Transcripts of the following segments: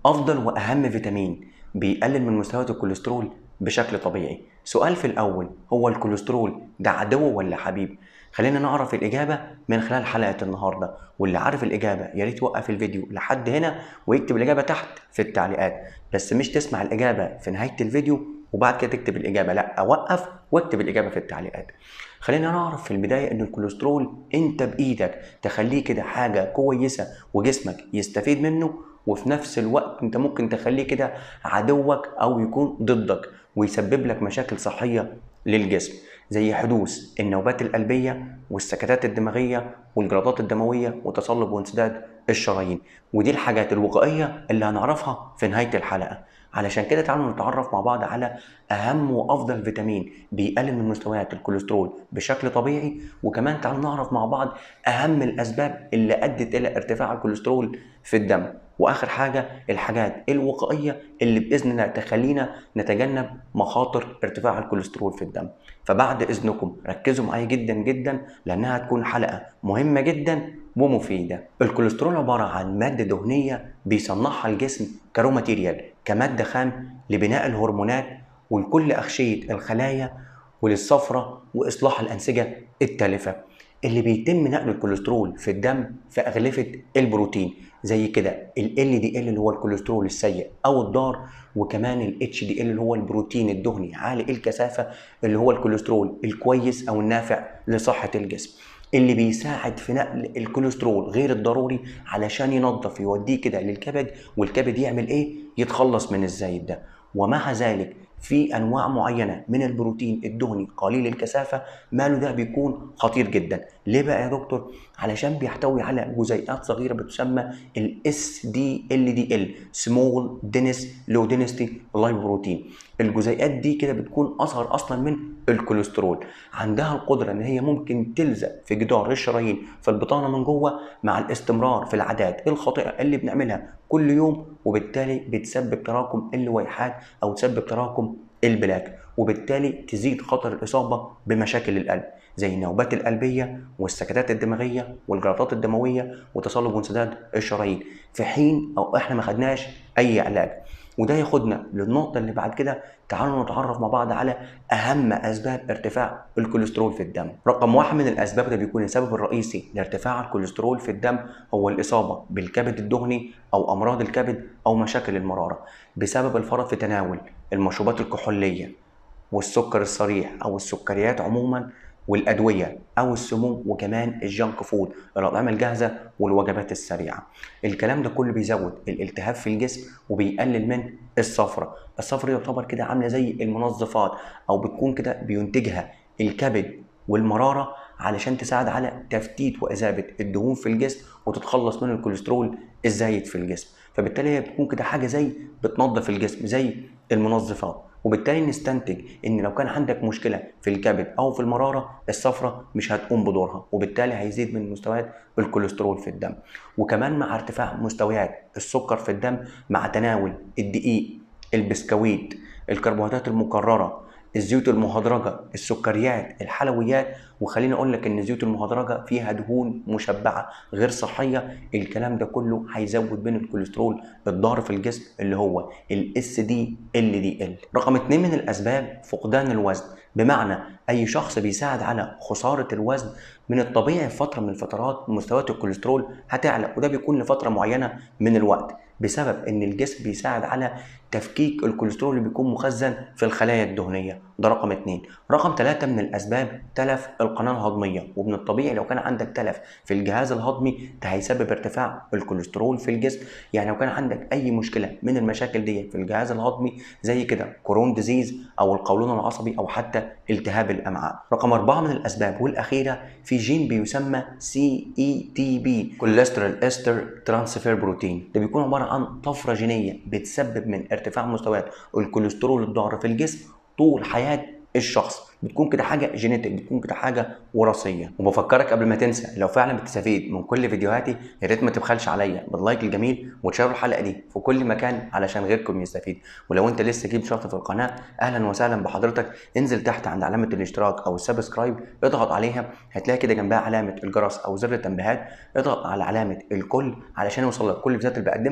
افضل واهم فيتامين بيقلل من مستويات الكوليسترول بشكل طبيعي سؤال في الاول هو الكوليسترول ده عدو ولا حبيب خلينا نعرف الإجابة من خلال حلقة النهاردة واللي عارف الإجابة يا ريت يوقف الفيديو لحد هنا ويكتب الإجابة تحت في التعليقات بس مش تسمع الإجابة في نهاية الفيديو وبعد كده تكتب الإجابة لا أوقف واكتب الإجابة في التعليقات خلينا نعرف في البداية إن الكوليسترول أنت بإيدك تخليه كده حاجة كويسة وجسمك يستفيد منه وفي نفس الوقت انت ممكن تخليه كده عدوك او يكون ضدك ويسبب لك مشاكل صحيه للجسم زي حدوث النوبات القلبيه والسكتات الدماغيه والجلطات الدمويه وتصلب وانسداد الشرايين ودي الحاجات الوقائيه اللي هنعرفها في نهايه الحلقه علشان كده تعالوا نتعرف مع بعض على اهم وافضل فيتامين بيقلل من مستويات الكوليسترول بشكل طبيعي وكمان تعالوا نعرف مع بعض اهم الاسباب اللي ادت الى ارتفاع الكوليسترول في الدم واخر حاجه الحاجات الوقائيه اللي باذن الله تخلينا نتجنب مخاطر ارتفاع الكوليسترول في الدم فبعد اذنكم ركزوا معايا جدا جدا لانها هتكون حلقه مهمه جدا ومفيده الكوليسترول عباره عن ماده دهنيه بيصنعها الجسم كرو ماتيريال كماده خام لبناء الهرمونات ولكل اغشيه الخلايا وللصفرة واصلاح الانسجه التالفه اللي بيتم نقل الكوليسترول في الدم في اغلفه البروتين زي كده ال LDL اللي هو الكوليسترول السيء او الضار وكمان ال HDL اللي هو البروتين الدهني عالي الكثافه اللي هو الكوليسترول الكويس او النافع لصحه الجسم اللي بيساعد في نقل الكوليسترول غير الضروري علشان ينظف يوديه كده للكبد والكبد يعمل ايه يتخلص من الزايد ده ومع ذلك في انواع معينه من البروتين الدهني قليل الكثافه ماله ده بيكون خطير جدا ليه بقى يا دكتور علشان بيحتوي على جزيئات صغيره بتسمى الاس دي ال دي ال سمول دينس لو دينستي لايبروتين الجزيئات دي كده بتكون اصغر اصلا من الكوليسترول عندها القدره ان هي ممكن تلزق في جدار الشرايين في البطانه من جوه مع الاستمرار في العادات الخاطئه اللي بنعملها كل يوم وبالتالي بتسبب تراكم اللويحات او تسبب تراكم البلاك وبالتالي تزيد خطر الاصابه بمشاكل القلب زي النوبات القلبيه والسكتات الدماغيه والجلطات الدمويه وتصلب وانسداد الشرايين في حين او احنا ما خدناش اي علاج وده ياخدنا للنقطة اللي بعد كده تعالوا نتعرف مع بعض على أهم أسباب ارتفاع الكوليسترول في الدم. رقم واحد من الأسباب اللي بيكون السبب الرئيسي لارتفاع الكوليسترول في الدم هو الإصابة بالكبد الدهني أو أمراض الكبد أو مشاكل المرارة بسبب الفرط في تناول المشروبات الكحولية والسكر الصريح أو السكريات عموما والادويه او السموم وكمان الجانك فود الاطعمه الجاهزه والوجبات السريعه الكلام ده كله بيزود الالتهاب في الجسم وبيقلل من الصفرة الصفرة يعتبر كده عامله زي المنظفات او بتكون كده بينتجها الكبد والمراره علشان تساعد على تفتيت واذابه الدهون في الجسم وتتخلص من الكوليسترول الزايد في الجسم فبالتالي هي بتكون كده حاجه زي بتنظف الجسم زي المنظفات وبالتالي نستنتج ان لو كان عندك مشكله في الكبد او في المراره الصفرة مش هتقوم بدورها وبالتالي هيزيد من مستويات الكوليسترول في الدم وكمان مع ارتفاع مستويات السكر في الدم مع تناول الدقيق البسكويت الكربوهيدرات المكرره الزيوت المهدرجه السكريات الحلويات وخليني اقول لك ان الزيوت المهدرجه فيها دهون مشبعه غير صحيه الكلام ده كله هيزود من الكوليسترول الضار في الجسم اللي هو الاس دي ال دي ال رقم اتنين من الاسباب فقدان الوزن بمعنى اي شخص بيساعد على خساره الوزن من الطبيعي في فتره من الفترات مستويات الكوليسترول هتعلى وده بيكون لفتره معينه من الوقت بسبب ان الجسم بيساعد على تفكيك الكوليسترول اللي بيكون مخزن في الخلايا الدهنيه ده رقم اتنين رقم ثلاثة من الاسباب تلف القناه الهضميه ومن الطبيعي لو كان عندك تلف في الجهاز الهضمي ده هيسبب ارتفاع الكوليسترول في الجسم يعني لو كان عندك اي مشكله من المشاكل دي في الجهاز الهضمي زي كده كورون ديزيز او القولون العصبي او حتى التهاب الامعاء رقم أربعة من الاسباب والاخيره في جين بيسمى سي اي تي بي كوليسترول استر ترانسفير بروتين ده بيكون عباره عن طفره جينيه بتسبب من ارتفاع مستويات الكوليسترول الضار في الجسم طول حياه الشخص بتكون كده حاجه جينيتك بتكون كده حاجه وراثيه وبفكرك قبل ما تنسى لو فعلا بتستفيد من كل فيديوهاتي يا ريت ما تبخلش عليا باللايك الجميل وتشاركوا الحلقه دي في كل مكان علشان غيركم يستفيد ولو انت لسه جيب شرط في القناه اهلا وسهلا بحضرتك انزل تحت عند علامه الاشتراك او السبسكرايب اضغط عليها هتلاقي كده جنبها علامه الجرس او زر التنبيهات اضغط على علامه الكل علشان يوصل لك كل الفيديوهات اللي بقدمها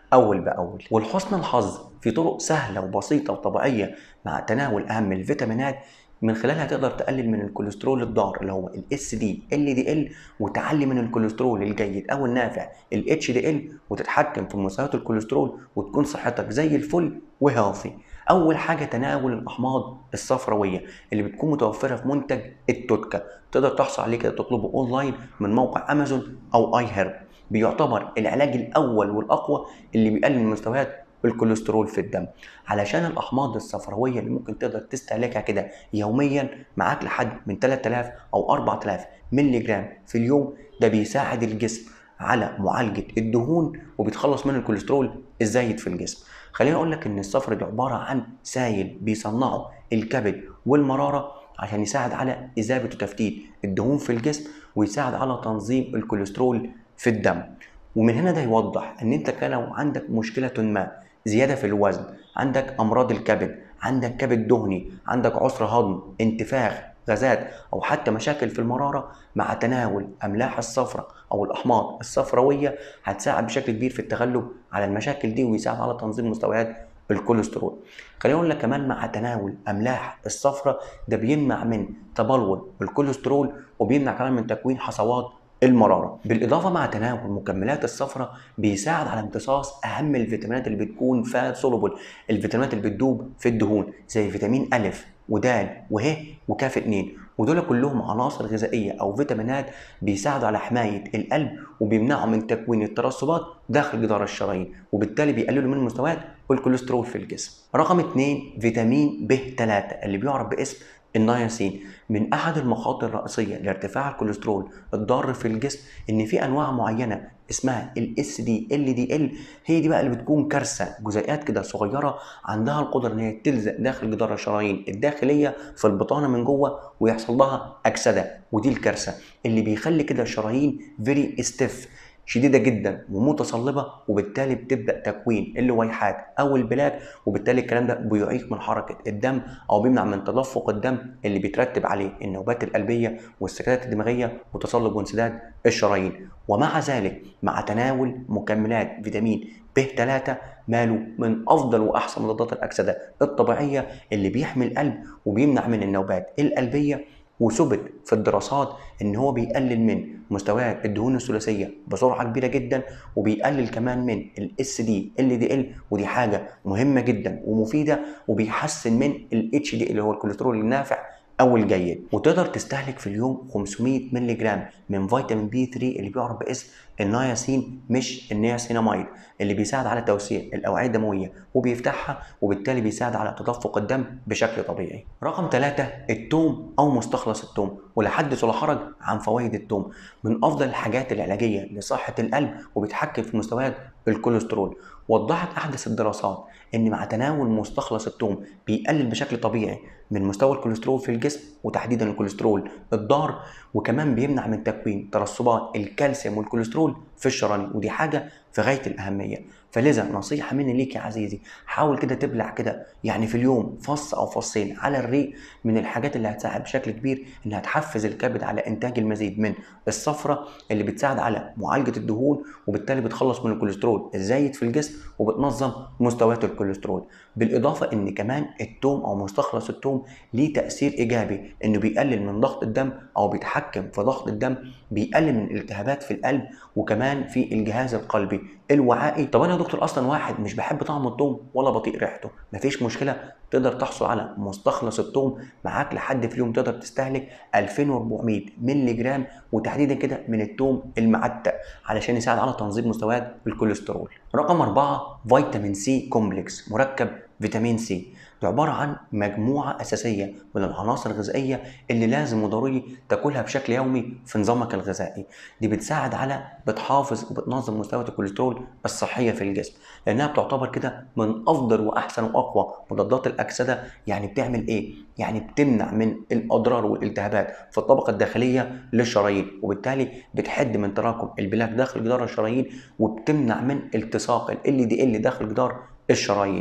اول باول ولحسن الحظ في طرق سهله وبسيطه وطبيعيه مع تناول اهم الفيتامينات من خلالها تقدر تقلل من الكوليسترول الضار اللي هو الاس دي ال دي ال وتعلي من الكوليسترول الجيد او النافع الاتش دي ال وتتحكم في مستويات الكوليسترول وتكون صحتك زي الفل وهيلثي اول حاجه تناول الاحماض الصفراويه اللي بتكون متوفره في منتج التوتكا تقدر تحصل عليه كده تطلبه اونلاين من موقع امازون او اي هيرب بيعتبر العلاج الاول والاقوى اللي بيقلل من مستويات الكوليسترول في الدم علشان الاحماض الصفراويه اللي ممكن تقدر تستهلكها كده يوميا معاك لحد من 3000 او 4000 مللي جرام في اليوم ده بيساعد الجسم على معالجه الدهون وبيتخلص من الكوليسترول الزايد في الجسم خليني اقول لك ان الصفر ده عباره عن سائل بيصنعه الكبد والمراره عشان يساعد على اذابه وتفتيت الدهون في الجسم ويساعد على تنظيم الكوليسترول في الدم ومن هنا ده يوضح ان انت كان لو عندك مشكله ما زياده في الوزن عندك امراض الكبد عندك كبد دهني عندك عسر هضم انتفاخ غازات او حتى مشاكل في المراره مع تناول املاح الصفراء او الاحماض الصفراويه هتساعد بشكل كبير في التغلب على المشاكل دي ويساعد على تنظيم مستويات الكوليسترول خليني اقول لك كمان مع تناول املاح الصفراء ده بيمنع من تبلور الكوليسترول وبيمنع كمان من تكوين حصوات المرارة بالإضافة مع تناول مكملات الصفرة بيساعد على امتصاص أهم الفيتامينات اللي بتكون فات سولوبل الفيتامينات اللي بتدوب في الدهون زي فيتامين أ ودال وه وكاف 2 ودول كلهم عناصر غذائيه او فيتامينات بيساعدوا على حمايه القلب وبيمنعوا من تكوين الترسبات داخل جدار الشرايين وبالتالي بيقللوا من مستويات الكوليسترول في الجسم. رقم 2 فيتامين ب 3 اللي بيعرف باسم النياسين من احد المخاطر الرئيسيه لارتفاع الكوليسترول الضار في الجسم ان في انواع معينه اسمها الاس دي ال دي ال هي دي بقى اللي بتكون كارثه جزيئات كده صغيره عندها القدره ان هي تلزق داخل جدار الشرايين الداخليه في البطانه من جوه ويحصل لها اكسده ودي الكارثه اللي بيخلي كده الشرايين فيري ستيف شديدة جدا ومتصلبة وبالتالي بتبدأ تكوين اللويحات أو البلاك وبالتالي الكلام ده بيعيق من حركة الدم أو بيمنع من تدفق الدم اللي بيترتب عليه النوبات القلبية والسكتات الدماغية وتصلب وانسداد الشرايين ومع ذلك مع تناول مكملات فيتامين ب 3 ماله من افضل واحسن مضادات الاكسده الطبيعيه اللي بيحمي القلب وبيمنع من النوبات القلبيه وثبت في الدراسات ان هو بيقلل من مستويات الدهون الثلاثيه بسرعه كبيره جدا وبيقلل كمان من الاس دي ال دي ال ودي حاجه مهمه جدا ومفيده وبيحسن من الاتش دي اللي هو الكوليسترول النافع او الجيد وتقدر تستهلك في اليوم 500 مللي جرام من فيتامين بي 3 اللي بيعرف باسم النياسين مش النياسيناميد اللي بيساعد على توسيع الاوعيه الدمويه وبيفتحها وبالتالي بيساعد على تدفق الدم بشكل طبيعي. رقم ثلاثة التوم او مستخلص التوم ولا حدث ولا حرج عن فوائد التوم من افضل الحاجات العلاجيه لصحه القلب وبيتحكم في مستويات الكوليسترول وضحت احدث الدراسات ان مع تناول مستخلص التوم بيقلل بشكل طبيعي من مستوى الكوليسترول في الجسم وتحديدا الكوليسترول الضار وكمان بيمنع من تكوين ترسبات الكالسيوم والكوليسترول في الشرايين ودي حاجه في غايه الاهميه فلذا نصيحه مني ليك يا عزيزي حاول كده تبلع كده يعني في اليوم فص او فصين على الريق من الحاجات اللي هتساعد بشكل كبير انها تحفز الكبد على انتاج المزيد من الصفرة اللي بتساعد على معالجه الدهون وبالتالي بتخلص من الكوليسترول الزايد في الجسم وبتنظم مستويات الكوليسترول بالاضافه ان كمان التوم او مستخلص التوم ليه تاثير ايجابي انه بيقلل من ضغط الدم او بيتحكم في ضغط الدم بيقلل من الالتهابات في القلب وكمان في الجهاز القلبي الوعائي طب انا يا دكتور اصلا واحد مش بحب طعم الثوم ولا بطيء ريحته مفيش مشكله تقدر تحصل على مستخلص الثوم معاك لحد في اليوم تقدر تستهلك 2400 مللي جرام وتحديدا كده من الثوم المعتق علشان يساعد على تنظيم مستويات الكوليسترول رقم أربعة فيتامين سي كومبلكس مركب فيتامين سي ده عبارة عن مجموعة أساسية من العناصر الغذائية اللي لازم وضروري تاكلها بشكل يومي في نظامك الغذائي دي بتساعد على بتحافظ وبتنظم مستويات الكوليسترول الصحية في الجسم لأنها بتعتبر كده من أفضل وأحسن وأقوى مضادات الأكسدة يعني بتعمل إيه؟ يعني بتمنع من الأضرار والالتهابات في الطبقة الداخلية للشرايين وبالتالي بتحد من تراكم البلاك داخل جدار الشرايين وبتمنع من التصاق ال LDL داخل جدار الشرايين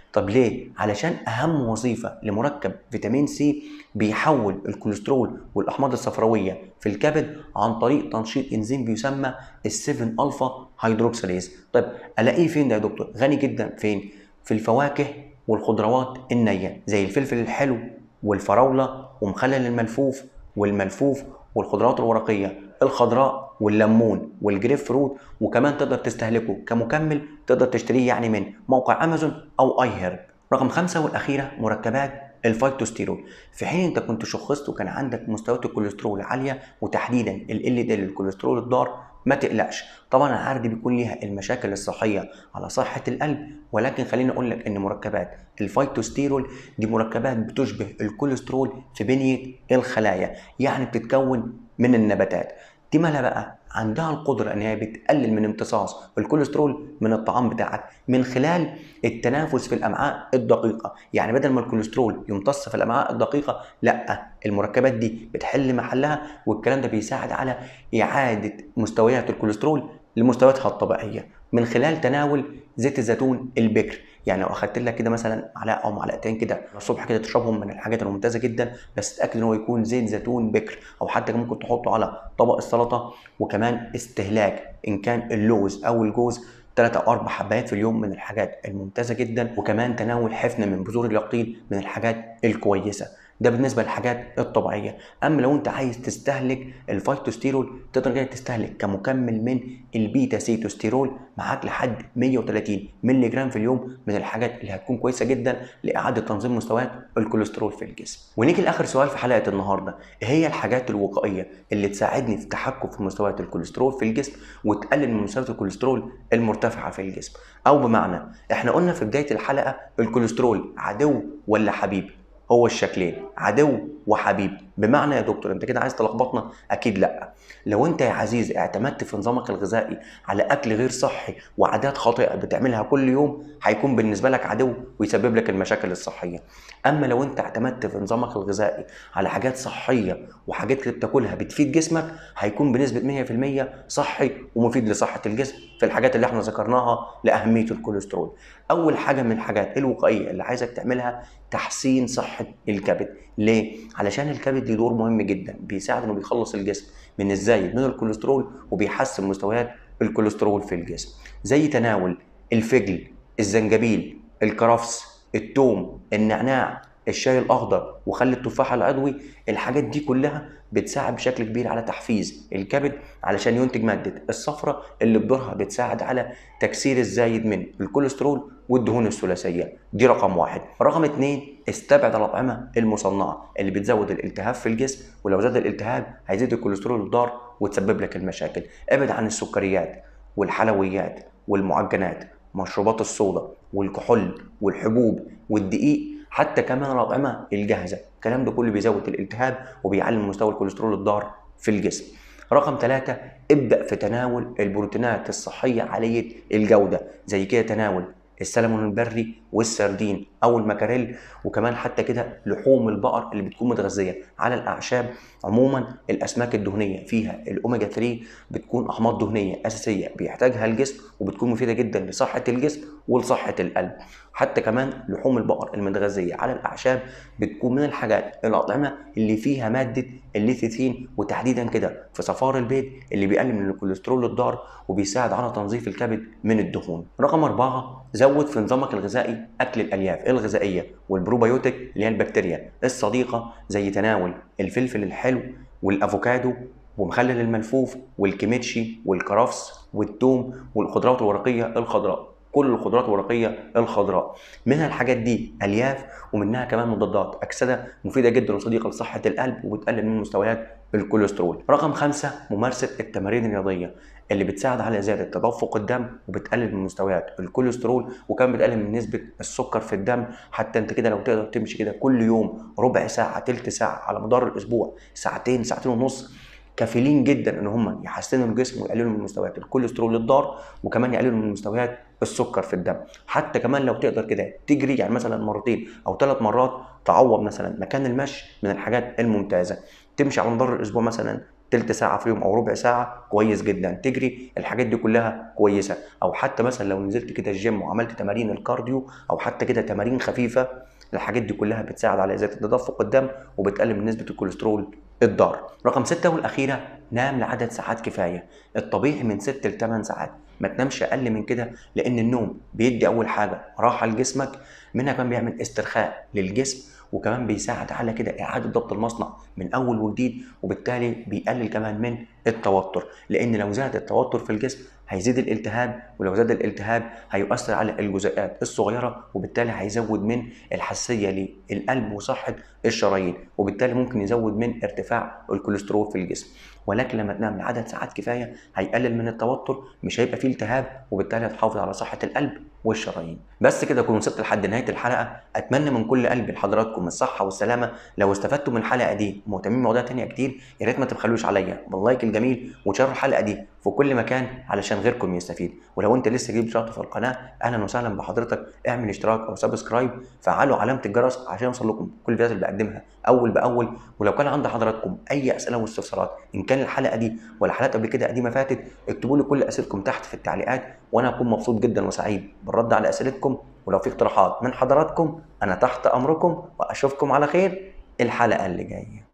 طب ليه علشان اهم وظيفه لمركب فيتامين سي بيحول الكوليسترول والاحماض الصفراويه في الكبد عن طريق تنشيط انزيم بيسمى ال7 الفا هيدروكسيليز طيب الاقيه فين ده يا دكتور غني جدا فين في الفواكه والخضروات النيه زي الفلفل الحلو والفراوله ومخلل الملفوف والملفوف والخضروات الورقيه الخضراء والليمون والجريب فروت وكمان تقدر تستهلكه كمكمل تقدر تشتريه يعني من موقع امازون او اي هيرب رقم خمسة والأخيرة مركبات الفايتوستيرول في حين انت كنت شخصت وكان عندك مستويات الكوليسترول عاليه وتحديدا ال ال الكوليسترول الضار ما تقلقش طبعا انا عارف دي بيكون ليها المشاكل الصحيه على صحه القلب ولكن خليني اقول لك ان مركبات الفايتوستيرول دي مركبات بتشبه الكوليسترول في بنيه الخلايا يعني بتتكون من النباتات دي مالها بقى عندها القدرة ان هي بتقلل من امتصاص الكوليسترول من الطعام بتاعك من خلال التنافس في الامعاء الدقيقة يعني بدل ما الكوليسترول يمتص في الامعاء الدقيقة لا المركبات دي بتحل محلها والكلام ده بيساعد على اعادة مستويات الكوليسترول لمستوياتها الطبيعية من خلال تناول زيت الزيتون البكر يعني لو اخدت لك كده مثلا معلقه او معلقتين كده الصبح كده تشربهم من الحاجات الممتازه جدا بس تاكد ان هو يكون زيت زيتون بكر او حتى ممكن تحطه على طبق السلطه وكمان استهلاك ان كان اللوز او الجوز ثلاثة أو أربع حبات في اليوم من الحاجات الممتازة جدا وكمان تناول حفنة من بذور اليقطين من الحاجات الكويسة ده بالنسبه للحاجات الطبيعيه اما لو انت عايز تستهلك الفايتوستيرول تقدر كده تستهلك كمكمل من البيتا سيتوستيرول معاك لحد 130 مللي جرام في اليوم من الحاجات اللي هتكون كويسه جدا لاعاده تنظيم مستويات الكوليسترول في الجسم ونيجي لاخر سؤال في حلقه النهارده ايه هي الحاجات الوقائيه اللي تساعدني في التحكم في مستويات الكوليسترول في الجسم وتقلل من مستويات الكوليسترول المرتفعه في الجسم او بمعنى احنا قلنا في بدايه الحلقه الكوليسترول عدو ولا حبيب هو الشكلين عدو وحبيب بمعنى يا دكتور انت كده عايز تلخبطنا اكيد لا لو انت يا عزيزي اعتمدت في نظامك الغذائي على اكل غير صحي وعادات خاطئه بتعملها كل يوم هيكون بالنسبه لك عدو ويسبب لك المشاكل الصحيه اما لو انت اعتمدت في نظامك الغذائي على حاجات صحيه وحاجات اللي بتاكلها بتفيد جسمك هيكون بنسبه 100% صحي ومفيد لصحه الجسم في الحاجات اللي احنا ذكرناها لاهميه الكوليسترول اول حاجه من الحاجات الوقائيه اللي عايزك تعملها تحسين صحه الكبد ليه علشان الكبد ليه دور مهم جدا بيساعد انه بيخلص الجسم من الزايد من الكوليسترول وبيحسن مستويات الكوليسترول في الجسم زي تناول الفجل الزنجبيل الكرفس الثوم النعناع الشاي الاخضر وخل التفاح العضوي الحاجات دي كلها بتساعد بشكل كبير على تحفيز الكبد علشان ينتج ماده الصفرة اللي بدورها بتساعد على تكسير الزايد من الكوليسترول والدهون الثلاثيه دي رقم واحد رقم اتنين استبعد الاطعمه المصنعه اللي بتزود الالتهاب في الجسم ولو زاد الالتهاب هيزيد الكوليسترول الضار وتسبب لك المشاكل ابعد عن السكريات والحلويات والمعجنات مشروبات الصودا والكحول والحبوب والدقيق حتى كمان الاطعمه الجاهزه الكلام ده كله بيزود الالتهاب وبيعلي مستوى الكوليسترول الضار في الجسم رقم ثلاثة ابدأ في تناول البروتينات الصحية عالية الجودة زي كده تناول السلمون البري والسردين او المكاريل وكمان حتى كده لحوم البقر اللي بتكون متغذيه على الاعشاب عموما الاسماك الدهنيه فيها الاوميجا 3 بتكون احماض دهنيه اساسيه بيحتاجها الجسم وبتكون مفيده جدا لصحه الجسم ولصحه القلب حتى كمان لحوم البقر المتغذيه على الاعشاب بتكون من الحاجات الاطعمه اللي فيها ماده الليثيثين وتحديدا كده في صفار البيض اللي بيقلل من الكوليسترول الضار وبيساعد على تنظيف الكبد من الدهون رقم أربعة زود في نظامك الغذائي أكل الألياف الغذائية والبروبيوتيك اللي هي البكتيريا الصديقة زي تناول الفلفل الحلو والأفوكادو ومخلل الملفوف والكيميتشي والكرفس والثوم والخضروات الورقية الخضراء كل الخضروات الورقيه الخضراء منها الحاجات دي الياف ومنها كمان مضادات اكسده مفيده جدا وصديقه لصحه القلب وبتقلل من مستويات الكوليسترول رقم خمسة ممارسة التمارين الرياضية اللي بتساعد على زيادة تدفق الدم وبتقلل من مستويات الكوليسترول وكمان بتقلل من نسبة السكر في الدم حتى انت كده لو تقدر تمشي كده كل يوم ربع ساعة تلت ساعة على مدار الأسبوع ساعتين ساعتين ونص كافيين جدا ان هم يحسنوا الجسم ويقللوا من مستويات الكوليسترول الضار وكمان يقللوا من مستويات السكر في الدم حتى كمان لو تقدر كده تجري يعني مثلا مرتين او ثلاث مرات تعوض مثلا مكان المشي من الحاجات الممتازه تمشي على مدار الاسبوع مثلا تلت ساعه في يوم او ربع ساعه كويس جدا تجري الحاجات دي كلها كويسه او حتى مثلا لو نزلت كده الجيم وعملت تمارين الكارديو او حتى كده تمارين خفيفه الحاجات دي كلها بتساعد على ازاله تدفق الدم وبتقلل من نسبه الكوليسترول الضار رقم ستة والأخيرة نام لعدد ساعات كفاية الطبيعي من 6 ل 8 ساعات ما تنامش أقل من كده لأن النوم بيدي أول حاجة راحة لجسمك منها كمان بيعمل استرخاء للجسم وكمان بيساعد على كده إعادة ضبط المصنع من أول وجديد وبالتالي بيقلل كمان من التوتر لأن لو زاد التوتر في الجسم هيزيد الالتهاب ولو زاد الالتهاب هيؤثر على الجزيئات الصغيرة وبالتالي هيزود من الحساسية للقلب وصحة الشرايين وبالتالي ممكن يزود من ارتفاع الكوليسترول في الجسم ولكن لما تنام لعدد ساعات كفايه هيقلل من التوتر مش هيبقى فيه التهاب وبالتالي هتحافظ على صحه القلب والشرايين بس كده اكون وصلت لحد نهايه الحلقه اتمنى من كل قلبي لحضراتكم الصحه والسلامه لو استفدتوا من الحلقه دي ومهتمين بمواضيع تانية كتير يا ريت ما تبخلوش عليا باللايك الجميل وتشاركوا الحلقه دي في كل مكان علشان غيركم يستفيد ولو انت لسه جديد اشتركت في القناه اهلا وسهلا بحضرتك اعمل اشتراك او سبسكرايب فعلوا علامه الجرس عشان يوصل لكم كل الفيديوهات اللي بقدمها اول باول ولو كان عند حضراتكم اي اسئله واستفسارات ان كان الحلقه دي ولا حلقات قبل كده قديمه فاتت اكتبوا لي كل اسئلتكم تحت في التعليقات وانا هكون مبسوط جدا وسعيد بالرد على اسئلتكم ولو في اقتراحات من حضراتكم انا تحت امركم واشوفكم على خير الحلقه اللي جايه